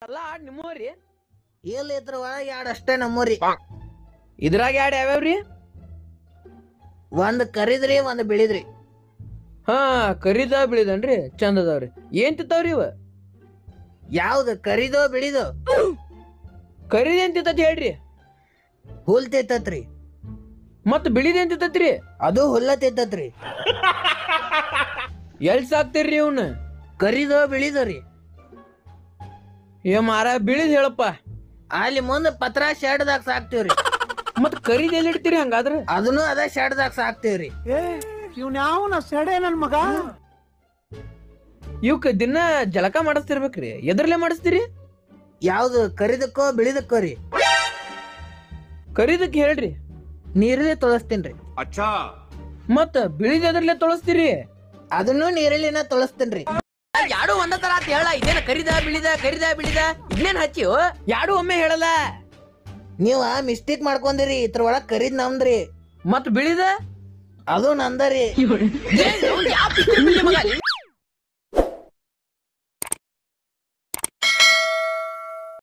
ಎಲ್ಲ ಆಡ್ ನಿಮ್ಮವ್ರಿ ಇಲ್ಲ ಇದ್ರ ಒಳಗೆ ಎರಡು ಅಷ್ಟೇ ನಮ್ಮೂರಿ ಇದ್ರಾಗ ಆಡ್ ಯಾವ್ಯಾವ್ರಿ ಒಂದ್ ಕರಿದ್ರಿ ಒಂದ್ ಬಿಳಿದ್ರಿ ಹಾ ಕರಿದ ಬಿಳಿದನ್ರಿ ಚಂದ ಅದಾವ್ರಿ ಏನ್ ತಿಂತಾವ್ರಿ ಇವ ಯಾವ್ದು ಕರಿದೋ ಬಿಳಿದೋ ಕರಿದ ಏನ್ ತಿಂತತ್ ಹೇಳ್ರಿ ಹುಲ್ ತಿತ್ತತ್ರಿ ಮತ್ ಬಿಳಿದ ಏನ್ ತಿಂತತ್ರಿ ಅದು ಹುಲ್ಲ ತಿತ್ತತ್ರಿ ಎಲ್ ಸಾಕ್ತಿರ್ರಿ ಇವ್ನ ಕರಿದೋ ಬಿಳಿದೋ ರೀ ಏ ಮಾರ ಬಿಳಿದ್ ಹೇಳಪ್ಪ ಅಲ್ಲಿ ಮುಂದ ಪತ್ರ ಶೆಡ್ದಾಗ ಸಾಕ್ತಿವ್ರಿ ಮತ್ ಕರಿದ ಎಲ್ಲಿ ಇಡ್ತೀರಿ ಹಂಗಾದ್ರ ಅದನ್ನು ಅದ ಶೆಡ್ದಾಗ ಸಾಕ್ತಿವ್ರಿ ಇವ್ನ ಯಾವನ ಸೆಡೆ ನನ್ ಮಗ ಇವಕ್ ದಿನ ಜಳಕ ಮಾಡಿಸ್ತಿರ್ಬೇಕ್ರಿ ಎದ್ರಲ್ಲೇ ಮಾಡಿಸ್ತೀರಿ ಯಾವ್ದು ಕರಿದಕ್ಕೋ ಬಿಳಿದಕ್ಕೋ ರೀ ಕರಿದಕ್ ಹೇಳ್ರಿ ನೀರಲ್ಲಿ ತೊಳಸ್ತೀನ್ರಿ ಮತ್ ಬಿಳಿದ ಎದ್ರಲ್ಲೇ ತೊಳಸ್ತೀರಿ ಅದನ್ನು ನೀರಲ್ಲಿನ ತೊಳಸ್ತೀನ್ರಿ ಯಾಡು ಒಂದ ತರ ಅಂತ ಹೇಳ ಇದೇನ ಕರಿದ ಬಿಳಿದ ಕರಿದ ಬಿಳಿದ ಇದ್ನೇನ್ ಹಚ್ಚಿ ಯಾಡು ಒಮ್ಮೆ ಹೇಳಲ್ಲ ನೀವ ಮಿಸ್ಟೇಕ್ ಮಾಡ್ಕೊಂದಿರಿ ಇದ್ರ ಒಳಗ್ ಕರಿದ್ ನಮ್ದ್ರಿ ಮತ್ ಬಿಳಿದ ಅದು ನಂದರಿ ಏನ್ ಇವ್ನ್ ಯಾವ ಪಿಕ್ಚರ್ ಬಿಳಿ ಮಗ?